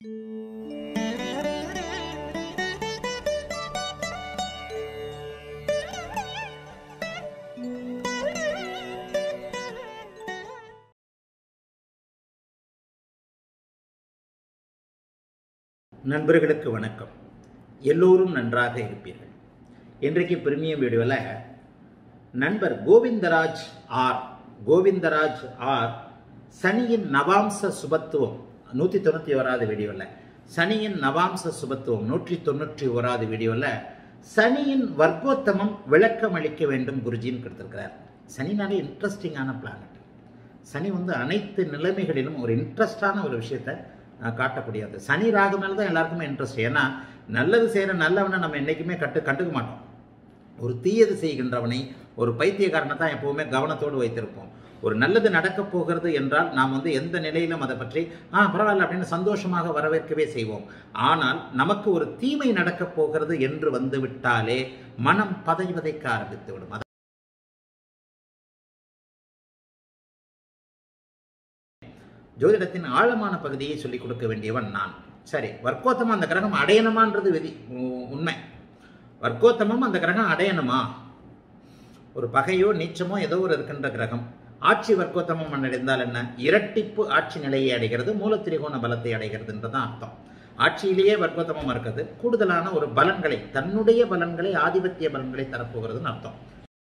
நண்பர்களுக்கு வணக்கம் எல்லோரும் நன்றாக இருப்பீர்கள் இன்றைக்கு பிரிமியம் வீடியோவில் நண்பர் கோவிந்தராஜ் ஆர் கோவிந்தராஜ் ஆர் சனியின் நவாம்ச சுபத்துவம் நூற்றி தொண்ணூற்றி ஓராது வீடியோவில் சனியின் நவாம்ச சுபத்துவம் நூற்றி தொண்ணூற்றி ஓராது வீடியோவில் சனியின் வர்க்கோத்தமம் விளக்கம் அளிக்க வேண்டும் குருஜின்னு கொடுத்துருக்கிறார் சனினாலே இன்ட்ரெஸ்டிங்கான பிளானட் சனி வந்து அனைத்து நிலைமைகளிலும் ஒரு இன்ட்ரெஸ்டான ஒரு விஷயத்தை அஹ், காட்டக்கூடியது சனி ராகு மேலே தான் எல்லாருக்குமே இன்ட்ரெஸ்ட் ஏன்னா நல்லது செய்கிற நல்லவனை நம்ம என்றைக்குமே கட்டு கண்டுக்க மாட்டோம் ஒரு தீயது செய்கின்றவனை ஒரு பைத்தியக்காரனை தான் எப்போவுமே கவனத்தோடு வைத்திருப்போம் ஒரு நல்லது நடக்கப் போகிறது என்றால் நாம் வந்து எந்த நிலையிலும் அதை பற்றி ஆ பரவாயில்ல அப்படின்னு சந்தோஷமாக வரவேற்கவே செய்வோம் ஆனால் நமக்கு ஒரு தீமை நடக்கப் போகிறது என்று வந்து விட்டாலே மனம் பதைவதைக்க ஆரம்பித்து விடும் ஜோதிடத்தின் ஆழமான பகுதியை சொல்லிக் கொடுக்க வேண்டியவன் நான் சரி வர்க்கோத்தமம் அந்த கிரகம் அடையணுமான்றது விதி உ- உண்மை வர்க்கோத்தமம் அந்த கிரகம் அடையணுமா ஒரு பகையோ நீச்சமோ ஏதோ ஒரு இருக்கின்ற கிரகம் ஆட்சி வர்க்கோத்தமம் அடைந்தால் என்ன இரட்டிப்பு ஆட்சி நிலையை அடைகிறது மூலத்திரிகோண பலத்தை அடைகிறதுன்றதான் அர்த்தம் ஆட்சியிலேயே வர்க்கோத்தமம் இருக்குது கூடுதலான ஒரு பலன்களை தன்னுடைய பலன்களை ஆதிபத்திய பலன்களை தரப்போகிறதுன்னு அர்த்தம்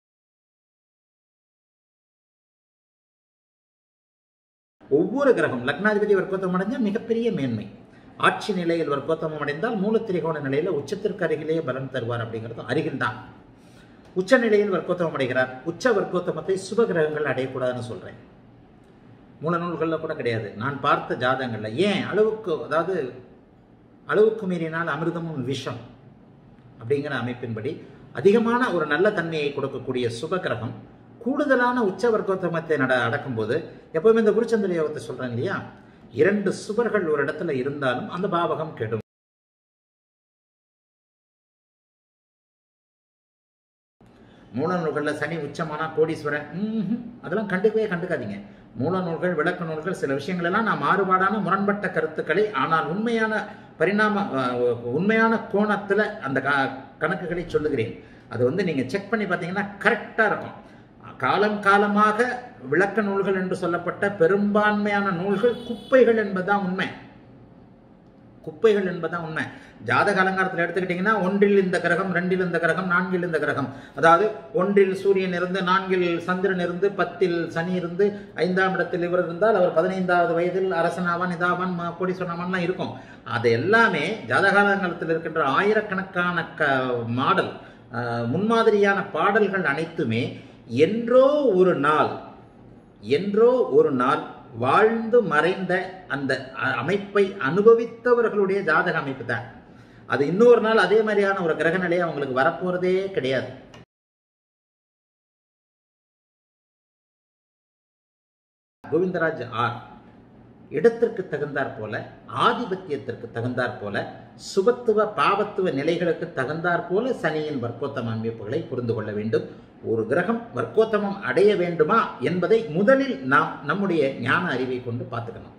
ஒவ்வொரு கிரகம் லக்னாதிபதி வர்க்கோத்தமம் அடைஞ்சால் மிகப்பெரிய மேன்மை ஆட்சி நிலையில் வர்க்கோத்தமம் அடைந்தால் மூலத்திரிகோண நிலையில் உச்சத்திற்கு அருகிலேயே பலன் தருவார் அப்படிங்கிறது அருகில் தான் உச்ச நிலையில் வர்க்கோத்தமம் அடைகிறார் உச்ச வர்க்கோத்தமத்தை சுப கிரகங்கள் அடையக்கூடாதுன்னு சொல்றேன் மூல நூல்களில் கூட கிடையாது நான் பார்த்த ஜாதகங்கள்ல ஏன் அளவுக்கு அதாவது அளவுக்கு மீறினால் அமிர்தமும் விஷம் அப்படிங்கிற அமைப்பின்படி அதிகமான ஒரு நல்ல தன்மையை கொடுக்கக்கூடிய சுப கிரகம் கூடுதலான உச்ச வர்க்கோத்தமத்தை நட அடக்கும்போது எப்பவுமே இந்த குருச்சந்திர யோகத்தை சொல்றாங்க இல்லையா இரண்டு சுபர்கள் ஒரு இடத்துல இருந்தாலும் அந்த பாவகம் கெடும் மூல நூல்களில் சனி உச்சமானா கோடீஸ்வரன் ம்ஹும். அதெல்லாம் கண்டுக்கவே கண்டுக்காதீங்க மூல நூல்கள் விளக்க நூல்கள் சில விஷயங்கள் எல்லாம் நான் மாறுபாடான முரண்பட்ட கருத்துக்களை ஆனால் உண்மையான பரிணாம அஹ், உண்மையான கோணத்தில் அந்த க- கணக்குகளை சொல்லுகிறேன் அது வந்து நீங்கள் செக் பண்ணி பார்த்தீங்கன்னா கரெக்டாக இருக்கும் காலம் காலமாக விளக்க நூல்கள் என்று சொல்லப்பட்ட பெரும்பான்மையான நூல்கள் குப்பைகள் என்பதுதான் உண்மை குப்பைகள் என்பதுதான் உண்மை ஜாதக அலங்காரத்தில் எடுத்துக்கிட்டிங்கன்னா ஒன்றில் இந்த கிரகம் ரெண்டில் இந்த கிரகம் நான்கில் இந்த கிரகம் அதாவது ஒன்றில் சூரியன் இருந்து நான்கில் சந்திரன் இருந்து பத்தில் சனி இருந்து ஐந்தாம் இடத்தில் இவர் இருந்தால் அவர் பதினைந்தாவது வயதில் அரசனாவான் இதாவான் ம- கோடீஸ்வரனாவான்லாம் இருக்கும் அது எல்லாமே ஜாதகாலங்காலத்தில் இருக்கின்ற ஆயிரக்கணக்கான க மாடல் அஹ், முன்மாதிரியான பாடல்கள் அனைத்துமே என்றோ ஒரு நாள் என்றோ ஒரு நாள் வாழ்ந்து மறைந்த அந்த அ- அமைப்பை அனுபவித்தவர்களுடைய ஜாதக அமைப்பு தான் அது இன்னொரு நாள் அதே மாதிரியான ஒரு கிரக நிலை அவங்களுக்கு வரப்போறதே கிடையாது கோவிந்தராஜ் ஆர் இடத்திற்கு தகுந்தாற் போல ஆதிபத்தியத்திற்கு தகுந்தாற் போல சுபத்துவ பாவத்துவ நிலைகளுக்கு தகுந்தாற் போல சனியின் வர்க்கோத்தம அமைப்புகளை புரிந்து கொள்ள வேண்டும் ஒரு கிரகம் வர்க்கோத்தமம் அடைய வேண்டுமா என்பதை முதலில் நாம் நம்முடைய ஞான அறிவை கொண்டு பார்த்துக்கணும்